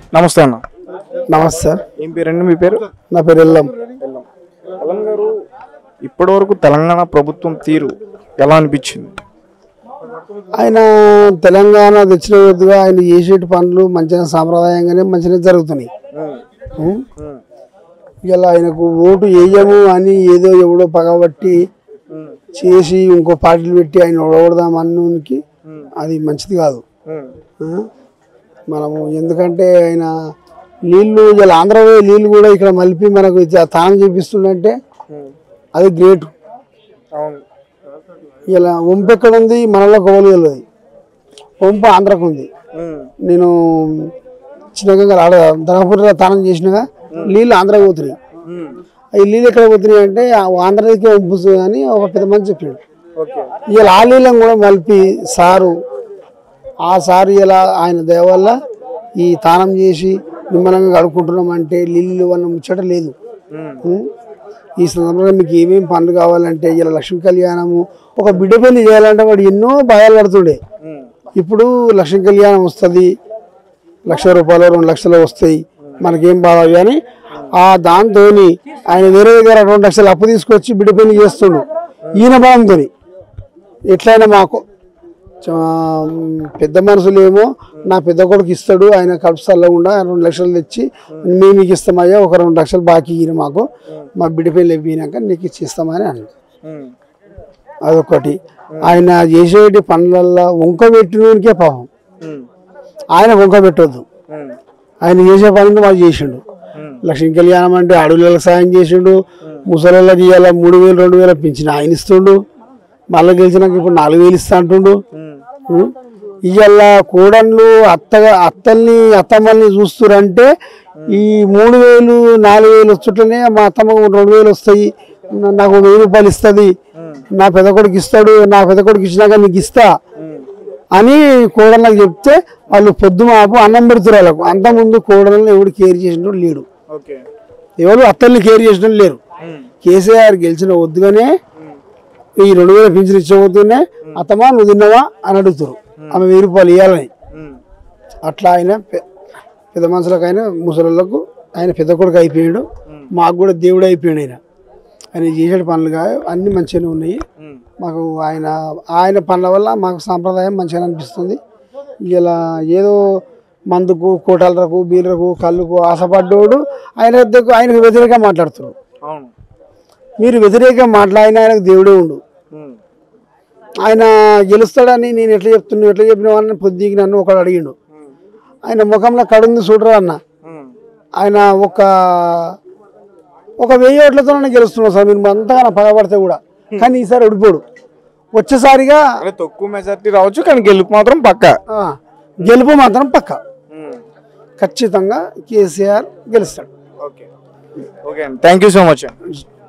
నమస్తే అన్న నమస్తే సార్ ఏం పేరండి మీ పేరు నా పేరు ఎల్లం ఎల్లం గారు ఇప్పటి వరకు తెలంగాణ ప్రభుత్వం తీరు ఎలా అనిపించింది ఆయన తెలంగాణ తెచ్చిన విధంగా ఆయన చేసేటి పనులు మంచిగా సాంప్రదాయంగానే మంచిగా జరుగుతున్నాయి ఉం? ఇలా ఆయనకు ఓటు వేయము అని ఏదో ఎవడో పగబట్టి చేసి ఇంకో పార్టీలు పెట్టి ఆయన ఓడగొడదాం అన్నికి అది మంచిది కాదు ఆ? మనము ఎందుకంటే ఆయన నీళ్లు ఇలా ఆంధ్రలో నీళ్లు కూడా ఇక్కడ మలిపి మనకు ఇచ్చే- తానం చేపిస్తుండంటే అది గ్రేట్ అవును ఇలా వంపు ఎక్కడ ఉంది మనలో గోలు తెలియదు వంపు ఆంధ్రకు ఉంది నేను చిన్నగా ఆడ ధనపూర్లో తానం చేసినగా నీళ్ళు ఆంధ్ర పోతున్నాయి ఈ నీళ్ళు ఎక్కడ పోతున్నాయి అంటే ఆ ఆంధ్రకి వంపు అని ఒక పెద్ద మంది చెప్పాడు ఓకే ఇలా ఆ నీళ్ళని కూడా మలిపి సారు ఆ సారు ఇలా ఆయన దయ వల్ల ఈ తానం చేసి నిమ్మలంగా కడుక్కుంటున్నాం అంటే నీళ్ళు అన్న ముచ్చట లేదు ఉం? ఈ సందర్భంగా మీకు ఏమేమి పనులు కావాలంటే ఇలా లక్ష్మీ కళ్యాణము ఒక బిడ్డ పెళ్లి చేయాలంటే వాడు ఎన్నో భయాలు పడుతుండే ఇప్పుడు లక్ష్మీ కళ్యాణం వస్తుంది లక్ష రూపాయలు రెండు లక్షలు వస్తాయి మనకేం బాధ కానీ ఆ దాంతో ఆయన వేరే దగ్గర రెండు లక్షలు అప్పు తీసుకొచ్చి బిడ్డ పెళ్లి చేస్తుండు ఈయన బాగుంది ఎట్లయినా మాకు చ- పెద్ద మనుషులు ఏమో నా పెద్ద కొడుకు ఇస్తాడు ఆయన కడుపు చల్లకుండా రెండు లక్షలు తెచ్చి మేము మీకు ఇస్తామయ్యా ఒక రెండు లక్షలు బాకీ ఇయ్యి మాకు మా బిడ్డ పెళ్ళి అయిపోయినాక నీకు ఇచ్చి ఇస్తామని అన్నాడు అదొకటి ఆయన చేసేటి పనులల్లో వంక పెట్టినకే పాపం ఆయన వంక పెట్టొద్దు ఆయన చేసే పనులు మాకు చేసిండు లక్ష్మీ కళ్యాణం అంటే అడవులకు సాయం చేసిండు ముసలిళ్ళకి ఇవాళ మూడు వేలు రెండు వేల పింఛన్ ఆయన ఇస్తుండు మళ్ళీ గెలిచినాక ఇప్పుడు నాలుగు వేలు ఇస్తా అంటుండు ఇవాళ కోడళ్ళు అత్తగా అత్తల్ని అత్తమ్మల్ని చూస్తురంటే ఈ మూడు వేలు నాలుగు వేలు వచ్చుట్లనే మా అత్తమ్మకు రెండు వేలు వస్తాయి నా- నాకు వెయ్యి రూపాయలు ఇస్తుంది నా పెద్ద కొడుకు ఇస్తాడు నా పెద్ద కొడుకు ఇచ్చినాక నీకు ఇస్తా అని కోడళ్ళకి చెప్తే వాళ్ళు పొద్దు మాపు అన్నం పెడుతున్నారు వాళ్ళకు అంత ముందు కోడళ్ళని ఎవడు కేర్ చేసిన లేడు ఓకే ఎవరు అత్తల్ని కేర్ చేసిన లేరు కేసీఆర్ గెలిచిన వద్దుగానే ఈ రెండు వేల పింఛన్ ఇచ్చబోతూనే అత్తమా నువ్వు తిన్నావా అని అడుగుతారు ఆమె వెయ్యి రూపాయలు ఇవ్వాలని అట్లా ఆయన పె- పెద్ద మనుషులకైనా ముసలిళ్ళకు ఆయన పెద్ద కొడుకు అయిపోయాడు మాకు కూడా దేవుడు అయిపోయాడు ఆయన ఆయన చేసే పనులుగా అన్ని మంచిగానే ఉన్నాయి మాకు ఆయన ఆయన పనుల వల్ల మాకు సాంప్రదాయం మంచిగా అనిపిస్తుంది ఇలా ఏదో మందుకు కోటాలకు బీర్లకు కళ్ళుకు ఆశపడ్డోడు ఆయన వద్దకు ఆయనకు వ్యతిరేకంగా మాట్లాడుతున్నాడు అవును మీరు వ్యతిరేకంగా మాట్లాడిన ఆయనకు దేవుడే ఉండు ఆయన గెలుస్తాడని నేను ఎట్లా చెప్తున్నా ఎట్లా చెప్పిన వాళ్ళని పొద్దుకి నన్ను ఒకడు అడిగిండు ఆయన ముఖంలో కడుంది చూడరా అన్న ఆయన ఒక ఒక వెయ్యి ఓట్లతో గెలుస్తున్నాడు సార్ మీరు అంతగా పగబడితే కూడా కానీ ఈసారి ఓడిపోడు వచ్చేసారిగా అంటే తక్కువ మెజార్టీ రావచ్చు కానీ గెలుపు మాత్రం పక్క ఆ, గెలుపు మాత్రం పక్క ఖచ్చితంగా కేసీఆర్ గెలుస్తాడు ఓకే ఓకే అండి థ్యాంక్ యూ సో మచ్ అండి